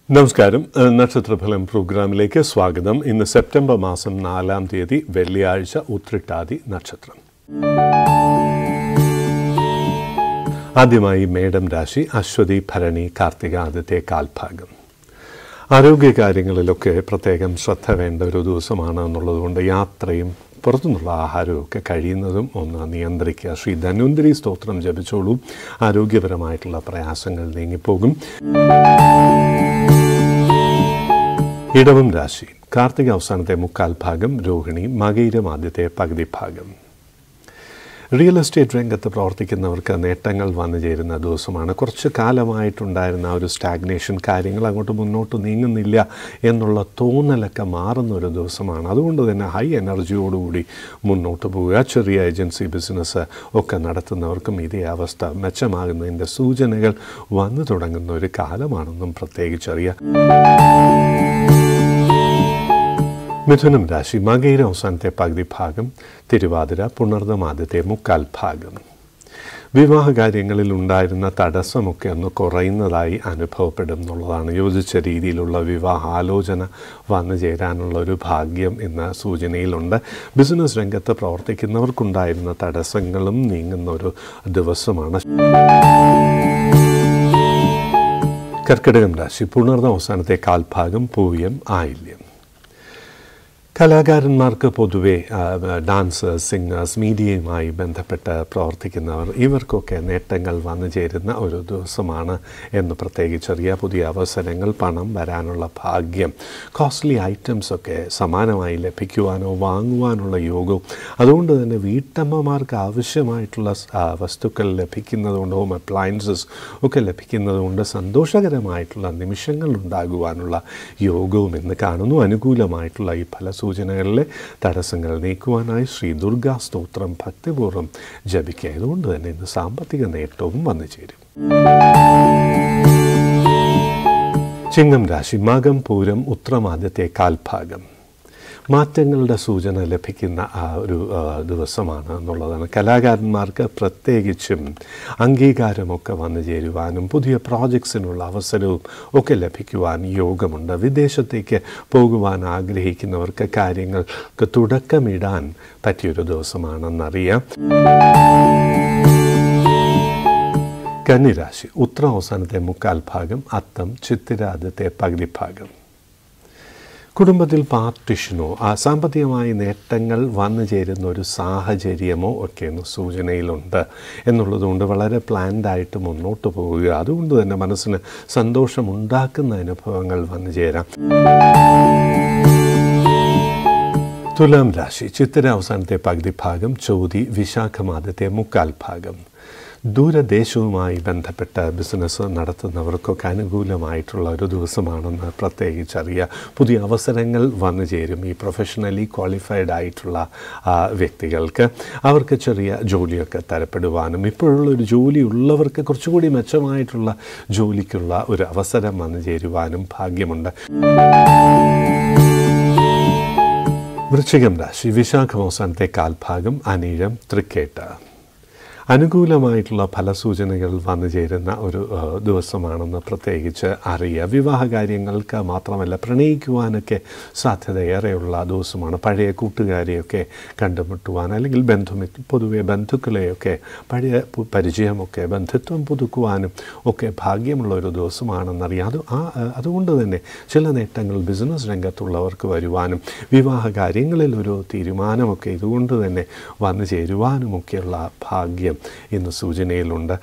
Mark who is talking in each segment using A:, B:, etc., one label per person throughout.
A: നമസ്കാരം ഏഹ് നക്ഷത്രഫലം പ്രോഗ്രാമിലേക്ക് സ്വാഗതം ഇന്ന് സെപ്റ്റംബർ മാസം നാലാം തീയതി വെള്ളിയാഴ്ച ഉത്രിട്ടാതി നക്ഷത്രം ആദ്യമായി മേടം രാശി അശ്വതി ഭരണി കാർത്തിക ആദ്യത്തെ കാൽഭാഗം ആരോഗ്യകാര്യങ്ങളിലൊക്കെ പ്രത്യേകം ശ്രദ്ധ വേണ്ട ഒരു ദിവസമാണ് എന്നുള്ളതുകൊണ്ട് യാത്രയും പുറത്തുനിന്നുള്ള ആഹാരവും ഒക്കെ കഴിയുന്നതും ഒന്ന് നിയന്ത്രിക്കുക ശ്രീ ധന്വന്തരി സ്തോത്രം ജപിച്ചോളൂ ആരോഗ്യപരമായിട്ടുള്ള പ്രയാസങ്ങൾ നീങ്ങിപ്പോകും ഇടവം രാശി കാർത്തിക അവസാനത്തെ മുക്കാൽ ഭാഗം രോഹിണി മകയിരം ആദ്യത്തെ പകുതി ഭാഗം റിയൽ എസ്റ്റേറ്റ് രംഗത്ത് പ്രവർത്തിക്കുന്നവർക്ക് നേട്ടങ്ങൾ വന്നു ചേരുന്ന ദിവസമാണ് കുറച്ച് കാലമായിട്ടുണ്ടായിരുന്ന ആ ഒരു സ്റ്റാഗ്നേഷൻ കാര്യങ്ങൾ അങ്ങോട്ട് മുന്നോട്ട് നീങ്ങുന്നില്ല എന്നുള്ള തോന്നലൊക്കെ മാറുന്ന ഒരു ദിവസമാണ് അതുകൊണ്ട് തന്നെ ഹൈ എനർജിയോടുകൂടി മുന്നോട്ട് പോവുക ചെറിയ ഏജൻസി ബിസിനസ് ഒക്കെ നടത്തുന്നവർക്കും ഇതേ അവസ്ഥ മെച്ചമാകുന്നതിൻ്റെ സൂചനകൾ വന്നു തുടങ്ങുന്ന ഒരു കാലമാണെന്നും പ്രത്യേകിച്ചറിയാം മിഥുനം രാശി മകയിര അവസാനത്തെ പകുതി ഭാഗം തിരുവാതിര പുണർദം ആദ്യത്തെ മുക്കാൽ ഭാഗം വിവാഹ കാര്യങ്ങളിൽ ഉണ്ടായിരുന്ന തടസ്സമൊക്കെ ഒന്ന് കുറയുന്നതായി അനുഭവപ്പെടും എന്നുള്ളതാണ് യോജിച്ച രീതിയിലുള്ള വിവാഹ ആലോചന വന്നു ചേരാനുള്ള ഒരു ഭാഗ്യം എന്ന സൂചനയിലുണ്ട് ബിസിനസ് രംഗത്ത് പ്രവർത്തിക്കുന്നവർക്കുണ്ടായിരുന്ന തടസ്സങ്ങളും നീങ്ങുന്ന ഒരു ദിവസമാണ് കർക്കിടകം രാശി പുണർന്ന അവസാനത്തെ കാൽഭാഗം പൂയം ആയില്യം കലാകാരന്മാർക്ക് പൊതുവെ ഡാൻസേഴ്സ് സിംഗേഴ്സ് മീഡിയയുമായി ബന്ധപ്പെട്ട് പ്രവർത്തിക്കുന്നവർ ഇവർക്കൊക്കെ നേട്ടങ്ങൾ വന്നു ചേരുന്ന ഒരു ദിവസമാണ് എന്ന് പ്രത്യേകിച്ചറിയാം പുതിയ അവസരങ്ങൾ പണം വരാനുള്ള ഭാഗ്യം കോസ്റ്റ്ലി ഐറ്റംസ് ഒക്കെ സമാനമായി ലഭിക്കുവാനോ വാങ്ങുവാനുള്ള യോഗവും അതുകൊണ്ട് തന്നെ വീട്ടമ്മമാർക്ക് ആവശ്യമായിട്ടുള്ള ആ, വസ്തുക്കൾ ലഭിക്കുന്നതുകൊണ്ട് ഹോം അപ്ലയൻസസ് ഒക്കെ ലഭിക്കുന്നതുകൊണ്ട് സന്തോഷകരമായിട്ടുള്ള നിമിഷങ്ങൾ ഉണ്ടാകുവാനുള്ള യോഗവും ഇന്ന് കാണുന്നു അനുകൂലമായിട്ടുള്ള ഈ ഫലസൂചനകളിലെ തടസ്സങ്ങൾ നീക്കുവാനായി ശ്രീ ദുർഗാ സ്തോത്രം ഭക്തിപൂർവ്വം ജപിക്കുക അതുകൊണ്ട് തന്നെ ഇന്ന് സാമ്പത്തിക നേട്ടവും വന്നു ചേരും ചിങ്ങം രാശി മകം പൂരം ഉത്രമാദ്യത്തെ കാൽഭാഗം മാറ്റങ്ങളുടെ സൂചന ലഭിക്കുന്ന ആ ഒരു ആ, ദിവസമാണ് എന്നുള്ളതാണ് കലാകാരന്മാർക്ക് പ്രത്യേകിച്ചും അംഗീകാരമൊക്കെ വന്നു ചേരുവാനും പുതിയ പ്രോജക്ട്സിനുള്ള അവസരവും ഒക്കെ ലഭിക്കുവാൻ യോഗമുണ്ട് വിദേശത്തേക്ക് പോകുവാൻ ആഗ്രഹിക്കുന്നവർക്ക് കാര്യങ്ങൾക്ക് തുടക്കമിടാൻ പറ്റിയൊരു ദിവസമാണെന്നറിയാം കന്നിരാശി ഉത്ര അവസാനത്തെ മുക്കാൽ ഭാഗം അത്തം ചിത്തിര ആദ്യത്തെ പകുതി ഭാഗം കുടുംബത്തിൽ പാർട്ടിഷനോ ആ സാമ്പത്തികമായ നേട്ടങ്ങൾ വന്നു ചേരുന്ന ഒരു സാഹചര്യമോ ഒക്കെ ഒന്ന് സൂചനയിലുണ്ട് എന്നുള്ളതുകൊണ്ട് വളരെ പ്ലാൻഡ് ആയിട്ട് മുന്നോട്ട് പോവുക അതുകൊണ്ട് തന്നെ മനസ്സിന് സന്തോഷമുണ്ടാക്കുന്ന അനുഭവങ്ങൾ വന്നു ചേരാം തുലാം രാശി ചിത്തിര അവസാനത്തെ പകുതി ഭാഗം ചോതി വിശാഖമാദ്യത്തെ മുക്കാൽ ഭാഗം ദൂരദേശവുമായി ബന്ധപ്പെട്ട ബിസിനസ് നടത്തുന്നവർക്കൊക്കെ അനുകൂലമായിട്ടുള്ള ഒരു ദിവസമാണെന്ന് പ്രത്യേകിച്ചറിയാം പുതിയ അവസരങ്ങൾ വന്നു ചേരും ഈ പ്രൊഫഷണലി ക്വാളിഫൈഡ് ആയിട്ടുള്ള ആ, വ്യക്തികൾക്ക് അവർക്ക് ചെറിയ ജോലിയൊക്കെ തരപ്പെടുവാനും ഇപ്പോഴുള്ള ഒരു ജോലി ഉള്ളവർക്ക് കുറച്ചുകൂടി മെച്ചമായിട്ടുള്ള ജോലിക്കുള്ള ഒരു അവസരം വന്നു ചേരുവാനും ഭാഗ്യമുണ്ട് വൃശ്ചികം രാശി വിശാഖം അവസാനത്തെ കാൽഭാഗം അനീഴം തൃക്കേട്ട അനുകൂലമായിട്ടുള്ള ഫലസൂചനകൾ വന്നു ചേരുന്ന ഒരു ആ, ദിവസമാണെന്ന് പ്രത്യേകിച്ച് അറിയുക വിവാഹ കാര്യങ്ങൾക്ക് മാത്രമല്ല പ്രണയിക്കുവാനൊക്കെ സാധ്യതയേറെയുള്ള ദിവസമാണ് പഴയ കൂട്ടുകാരെയൊക്കെ കണ്ടുമുട്ടുവാൻ അല്ലെങ്കിൽ ബന്ധു പൊതുവെ ബന്ധുക്കളെയൊക്കെ പഴയ പു- പരിചയമൊക്കെ ബന്ധുത്വം പുതുക്കുവാനും ഒക്കെ ഭാഗ്യമുള്ള ഒരു ദിവസമാണെന്നറിയാം അത് ആ അതുകൊണ്ട് തന്നെ ചില നേട്ടങ്ങൾ ബിസിനസ് രംഗത്തുള്ളവർക്ക് വരുവാനും വിവാഹ കാര്യങ്ങളിൽ ഒരു തീരുമാനമൊക്കെ ഇതുകൊണ്ട് തന്നെ വന്നു ചേരുവാനുമൊക്കെയുള്ള ഭാഗ്യം ഇന്ന് സൂചനയിലുണ്ട്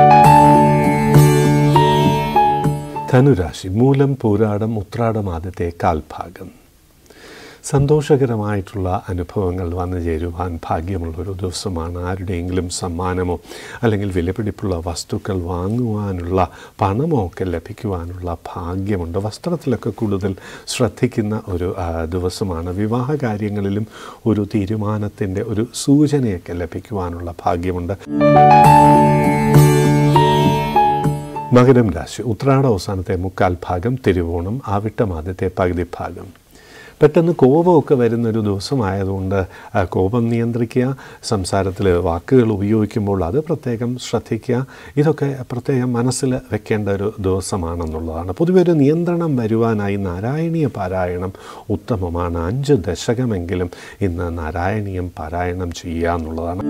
A: ധനുരാശി മൂലം പൂരാടം ഉത്രാടം ആദ്യത്തെ കാൽഭാഗം സന്തോഷകരമായിട്ടുള്ള അനുഭവങ്ങൾ വന്നു ചേരുവാൻ ഭാഗ്യമുള്ളൊരു ദിവസമാണ് ആരുടെയെങ്കിലും സമ്മാനമോ അല്ലെങ്കിൽ വിലപിടിപ്പുള്ള വസ്തുക്കൾ വാങ്ങുവാനുള്ള പണമോ ഒക്കെ ലഭിക്കുവാനുള്ള ഭാഗ്യമുണ്ട് വസ്ത്രത്തിലൊക്കെ കൂടുതൽ ശ്രദ്ധിക്കുന്ന ഒരു ആ, ദിവസമാണ് വിവാഹ കാര്യങ്ങളിലും ഒരു തീരുമാനത്തിൻ്റെ ഒരു സൂചനയൊക്കെ ലഭിക്കുവാനുള്ള ഭാഗ്യമുണ്ട് മകരം രാശി ഉത്രാട അവസാനത്തെ മുക്കാൽ ഭാഗം തിരുവോണം ആവിട്ടം ആദ്യത്തെ പകുതി ഭാഗം പെട്ടെന്ന് കോപമൊക്കെ വരുന്നൊരു ദിവസമായതുകൊണ്ട് ആ, കോപം നിയന്ത്രിക്കുക സംസാരത്തിൽ വാക്കുകൾ ഉപയോഗിക്കുമ്പോൾ അത് പ്രത്യേകം ശ്രദ്ധിക്കുക ഇതൊക്കെ പ്രത്യേകം മനസ്സിൽ വെക്കേണ്ട ഒരു ദിവസമാണെന്നുള്ളതാണ് പൊതുവെ ഒരു നിയന്ത്രണം വരുവാനായി നാരായണീയ പാരായണം ഉത്തമമാണ് അഞ്ച് ദശകമെങ്കിലും ഇന്ന് നാരായണീയം പാരായണം ചെയ്യുക എന്നുള്ളതാണ്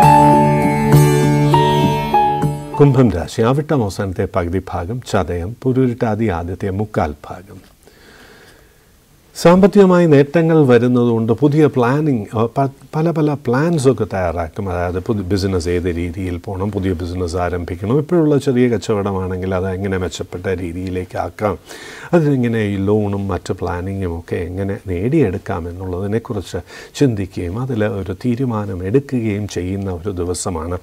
A: കുംഭം രാശി അവിട്ടം അവസാനത്തെ പകുതി ഭാഗം ചതയം പുരുരുട്ടാതി ആദ്യത്തെ മുക്കാൽ ഭാഗം സാമ്പത്തികമായി നേട്ടങ്ങൾ വരുന്നതുകൊണ്ട് പുതിയ പ്ലാനിങ് പല പല പ്ലാൻസൊക്കെ തയ്യാറാക്കും അതായത് പുതിയ ബിസിനസ് ഏത് രീതിയിൽ പോകണം പുതിയ ബിസിനസ് ആരംഭിക്കണം ഇപ്പോഴുള്ള ചെറിയ കച്ചവടമാണെങ്കിൽ അത് എങ്ങനെ മെച്ചപ്പെട്ട രീതിയിലേക്ക് ആക്കാം അതിനെങ്ങനെ ഈ ലോണും മറ്റ് പ്ലാനിങ്ങും ഒക്കെ എങ്ങനെ നേടിയെടുക്കാം എന്നുള്ളതിനെക്കുറിച്ച് ചിന്തിക്കുകയും അതിൽ ഒരു തീരുമാനം എടുക്കുകയും ചെയ്യുന്ന ഒരു ദിവസമാണ്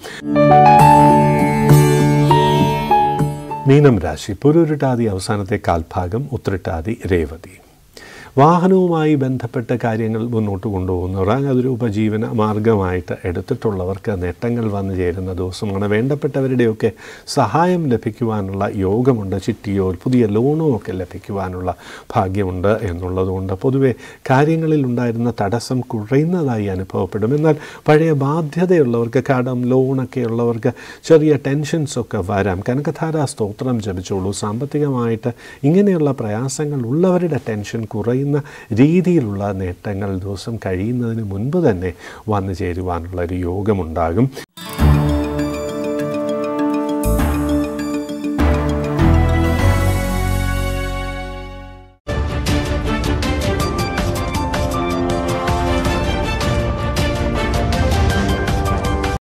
A: മീനം രാശി പുരുരുട്ടാതി അവസാനത്തെ കാൽഭാഗം ഉത്രട്ടാതി രേവതി വാഹനവുമായി ബന്ധപ്പെട്ട കാര്യങ്ങൾ മുന്നോട്ട് കൊണ്ടുപോകുന്നവർ അതൊരു ഉപജീവന മാർഗമായിട്ട് എടുത്തിട്ടുള്ളവർക്ക് നേട്ടങ്ങൾ വന്നു ചേരുന്ന ദിവസമാണ് വേണ്ടപ്പെട്ടവരുടെയൊക്കെ സഹായം ലഭിക്കുവാനുള്ള യോഗമുണ്ട് ചിട്ടിയോ പുതിയ ലോണോ ഒക്കെ ലഭിക്കുവാനുള്ള ഭാഗ്യമുണ്ട് എന്നുള്ളതുകൊണ്ട് പൊതുവെ കാര്യങ്ങളിൽ ഉണ്ടായിരുന്ന തടസ്സം കുറയുന്നതായി അനുഭവപ്പെടും എന്നാൽ പഴയ ബാധ്യതയുള്ളവർക്ക് കടം ലോണൊക്കെ ഉള്ളവർക്ക് ചെറിയ ടെൻഷൻസൊക്കെ വരാം കനകധാര സ്തോത്രം ജപിച്ചോളൂ സാമ്പത്തികമായിട്ട് ഇങ്ങനെയുള്ള പ്രയാസങ്ങൾ ഉള്ളവരുടെ ടെൻഷൻ കുറയുന്ന രീതിയിലുള്ള നേട്ടങ്ങൾ ദിവസം കഴിയുന്നതിന് മുൻപ് തന്നെ വന്നു ചേരുവാനുള്ള ഒരു യോഗമുണ്ടാകും